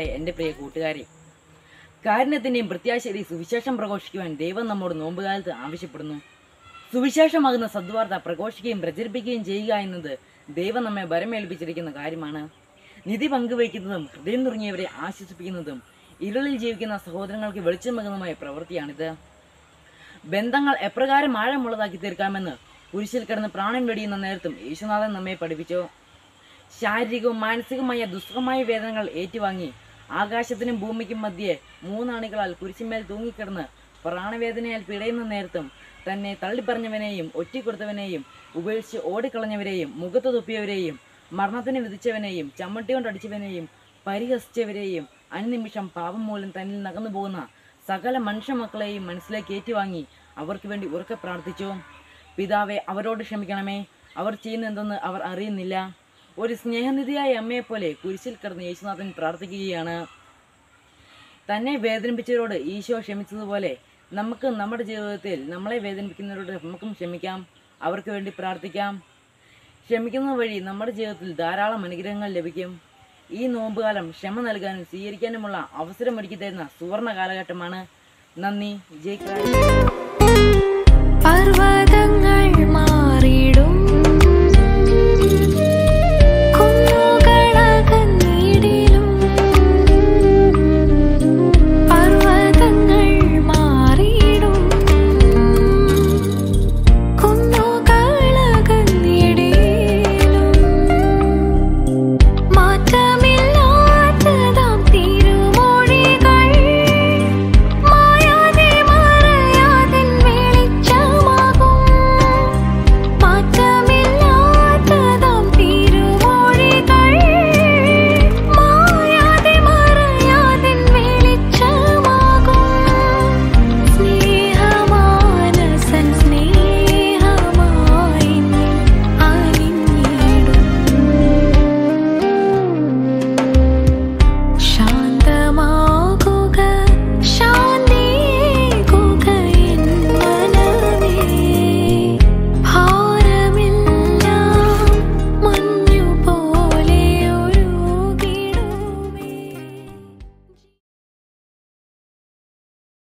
എൻ്റെ പ്രിയ കൂട്ടുകാരെ കാരുണ്യത്തിൻ്റെയും പ്രത്യാശയുടെയും സുവിശേഷം പ്രഘോഷിക്കുവാൻ ദൈവം നമ്മോട് നോമ്പുകാലത്ത് ആവശ്യപ്പെടുന്നു സുവിശേഷമാകുന്ന സദ്വാർത്ത പ്രഘോഷിക്കുകയും പ്രചരിപ്പിക്കുകയും ചെയ്യുക എന്നത് ദൈവം നമ്മെ വരമേൽപ്പിച്ചിരിക്കുന്ന കാര്യമാണ് നിധി പങ്കുവയ്ക്കുന്നതും ഹൃദയം നുറങ്ങിയവരെ ആശ്വസിപ്പിക്കുന്നതും ഇരുളിൽ ജീവിക്കുന്ന സഹോദരങ്ങൾക്ക് വെളിച്ചം പകരുന്നതുമായ പ്രവൃത്തിയാണിത് ബന്ധങ്ങൾ എപ്രകാരം ആഴമുള്ളതാക്കി തീർക്കാമെന്ന് കുരിശിൽ കിടന്ന് പ്രാണൻ വെടിയുന്ന നേരത്തും യേശുനാഥൻ നമ്മെ പഠിപ്പിച്ചു ശാരീരികവും മാനസികവുമായ ദുസ്സഹമായ വേദനകൾ ഏറ്റുവാങ്ങി ആകാശത്തിനും ഭൂമിക്കും മധ്യേ മൂന്നാണികളാൽ കുരിശിന്മേൽ തൂങ്ങിക്കിടന്ന് പ്രാണവേദനയാൽ പിടയുന്ന നേരത്തും തന്നെ തള്ളിപ്പറഞ്ഞവനെയും ഒറ്റിക്കൊടുത്തവനെയും ഉപേക്ഷിച്ച് ഓടിക്കളഞ്ഞവരെയും മുഖത്ത് തുപ്പിയവരെയും മരണത്തിന് വിധിച്ചവനെയും ചമ്മട്ടി കൊണ്ടടിച്ചവനെയും പരിഹസിച്ചവരെയും അനിനിമിഷം പാപം മൂലം തന്നിൽ നകന്നു പോകുന്ന സകല മനുഷ്യമക്കളെയും മനസ്സിലേക്ക് ഏറ്റുവാങ്ങി അവർക്ക് വേണ്ടി ഉറക്കെ പ്രാർത്ഥിച്ചു പിതാവെ അവരോട് ക്ഷമിക്കണമേ അവർ ചെയ്യുന്ന എന്തെന്ന് അവർ അറിയുന്നില്ല ഒരു സ്നേഹനിധിയായ അമ്മയെപ്പോലെ കുരിശിൽ കിടന്ന് യേശുനാഥൻ പ്രാർത്ഥിക്കുകയാണ് തന്നെ വേദനിപ്പിച്ചവരോട് ഈശോ ക്ഷമിച്ചതുപോലെ നമുക്ക് നമ്മുടെ ജീവിതത്തിൽ നമ്മളെ വേദനിപ്പിക്കുന്നവരോട് നമുക്കും ക്ഷമിക്കാം അവർക്ക് വേണ്ടി പ്രാർത്ഥിക്കാം ക്ഷമിക്കുന്നത് വഴി നമ്മുടെ ജീവിതത്തിൽ ധാരാളം അനുഗ്രഹങ്ങൾ ലഭിക്കും ഈ നോമ്പുകാലം ക്ഷമ നൽകാനും സ്വീകരിക്കാനുമുള്ള അവസരം ഒരുക്കി തരുന്ന സുവർണ കാലഘട്ടമാണ് നന്ദി ജയ് ക്രൈസ്റ്റ് പർവ്വതങ്ങൾ